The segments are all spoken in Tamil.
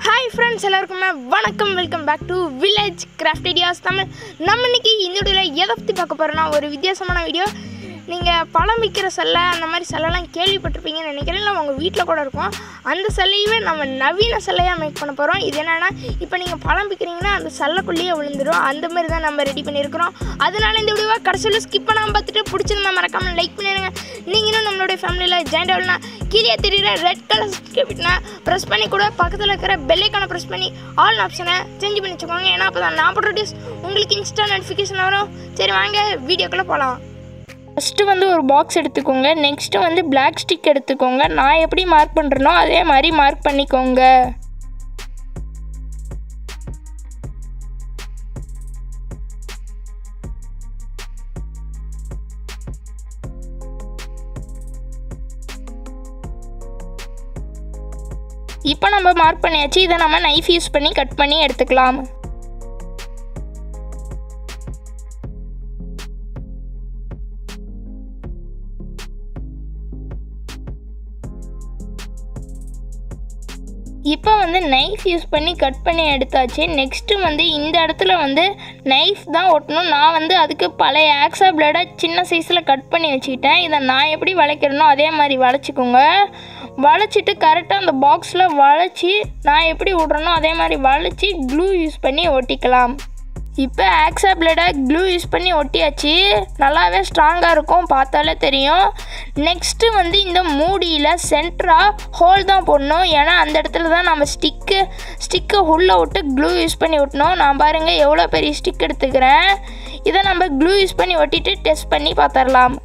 ஹாய் ஃப்ரெண்ட்ஸ் எல்லாருக்குமே வணக்கம் welcome back to village craft ideas Tamil நம்ம இன்னைக்கு இந்த வீடியோவில் எதை பற்றி பார்க்க போகிறோன்னா ஒரு வித்தியாசமான வீடியோ நீங்கள் பழம் விற்கிற செல்லை அந்த மாதிரி செல்லெல்லாம் கேள்விப்பட்டிருப்பீங்கன்னு நினைக்கிறேன் இல்லை உங்கள் வீட்டில் கூட இருக்கும் அந்த செல்லையுமே நம்ம நவீன செல்லையாக மேக் பண்ண போகிறோம் இது என்னென்னா இப்போ நீங்கள் பழம் விற்கிறீங்கன்னா அந்த செல்லைக்குள்ளேயே விழுந்துடும் அந்த மாதிரி தான் நம்ம ரெடி பண்ணியிருக்கிறோம் அதனால இந்த வீடியோவை கடைசியில் ஸ்கிப் பண்ணாமல் பார்த்துட்டு பிடிச்சிருந்தா மறக்காமல் லைக் பண்ணிடுங்க நீங்களும் நம்மளுடைய ஃபேமிலியில் ஜாயின் ஆகலாம் கீழே தெரியுற ரெட் கலர் சப்ஸ்கிரிப்ட்னா ப்ரெஸ் பண்ணி கூட பக்கத்தில் இருக்கிற பெல்லைக்கான ப்ரெஸ் பண்ணி ஆல் ஆப்ஷனை சேஞ்ச் பண்ணி வச்சுக்கோங்க ஏன்னா அப்போ தான் நான் போடுற வீடியோஸ் உங்களுக்கு இன்ஸ்டா நோட்டிஃபிகேஷன் வரும் சரி வாங்க வீடியோக்குள்ளே போகலாம் ஃபஸ்ட்டு வந்து ஒரு பாக்ஸ் எடுத்துக்கோங்க நெக்ஸ்ட்டு வந்து பிளாக் ஸ்டிக் எடுத்துக்கோங்க நான் எப்படி மார்க் பண்ணுறேனோ அதே மாதிரி மார்க் பண்ணிக்கோங்க இப்போ நம்ம மார்க் பண்ணியாச்சு இதை நம்ம நைஃப் யூஸ் பண்ணி கட் பண்ணி எடுத்துக்கலாம் இப்போ வந்து நைஃப் யூஸ் பண்ணி கட் பண்ணி எடுத்தாச்சு நெக்ஸ்ட்டு வந்து இந்த இடத்துல வந்து நைஃப் தான் ஒட்டணும் நான் வந்து அதுக்கு பழைய ஆக்ஸா பிளேடை சின்ன சைஸில் கட் பண்ணி வச்சுக்கிட்டேன் இதை நான் எப்படி வளைக்கிறனோ அதே மாதிரி வளைச்சிக்கோங்க வளைச்சிட்டு கரெக்டாக அந்த பாக்ஸில் வளைச்சி நான் எப்படி விட்றேனோ அதே மாதிரி வளைச்சி க்ளூ யூஸ் பண்ணி ஒட்டிக்கலாம் இப்போ ஆக்ஸா பிளேடை க்ளூ யூஸ் பண்ணி ஒட்டியாச்சு நல்லாவே ஸ்ட்ராங்காக இருக்கும் பார்த்தாலே தெரியும் நெக்ஸ்ட்டு வந்து இந்த மூடியில் சென்டராக ஹோல் தான் போடணும் ஏன்னா அந்த இடத்துல தான் நம்ம ஸ்டிக்கு ஸ்டிக்கை உள்ளே விட்டு க்ளூ யூஸ் பண்ணி ஒட்டணும் நான் பாருங்கள் எவ்வளோ பெரிய ஸ்டிக் எடுத்துக்கிறேன் இதை நம்ம க்ளூ யூஸ் பண்ணி ஒட்டிட்டு டெஸ்ட் பண்ணி பார்த்துடலாம்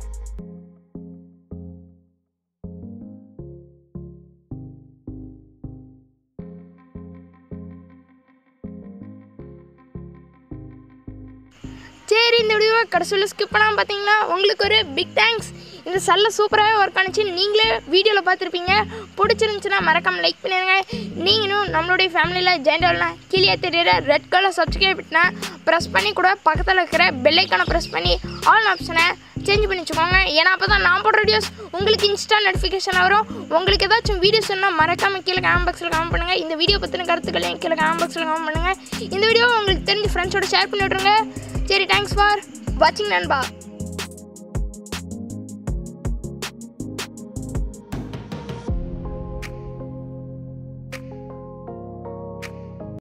சரி இந்த வீடியோவை கடைசியில் ஸ்கிப் பண்ணாமல் பார்த்தீங்கன்னா உங்களுக்கு ஒரு பிக் தேங்க்ஸ் இந்த செல்ல சூப்பராகவே ஒர்க் ஆனிச்சு நீங்களே வீடியோவில் பார்த்துருப்பீங்க பிடிச்சிருந்துச்சுன்னா மறக்காமல் லைக் பண்ணிடுங்க நீங்களும் நம்மளுடைய ஃபேமிலியில் ஜாயின் ஆகலாம் கீழே தெரியுற ரெட் கலர் சப்ஸ்கிரைப் பட்டனை ப்ரெஸ் பண்ணி கூட பக்கத்தில் இருக்கிற பெல்லைக்கான ப்ரெஸ் பண்ணி ஆல் ஆப்ஷனை சேஞ்ச் பண்ணி வச்சுக்கோங்க ஏன்னா அப்போ தான் நான் போடுற வீடியோஸ் உங்களுக்கு இன்ஸ்டா நோட்டிஃபிகேஷன் வரும் உங்களுக்கு ஏதாச்சும் வீடியோஸ் சொன்னால் மறக்காமல் கீழே காமெண்ட் பாக்ஸில் கமெண்ட் பண்ணுங்கள் இந்த வீடியோ பற்றின கருத்துக்களையும் கீழே காமெண்ட் பாக்ஸில் கமெண்ட் பண்ணுங்கள் இந்த வீடியோ உங்களுக்கு தெரிஞ்ச ஃப்ரெண்ட்ஸோட ஷேர் பண்ணி விட்ருங்க சரி தேங்க்ஸ் ஃபார் வாட்சிங் நண்பா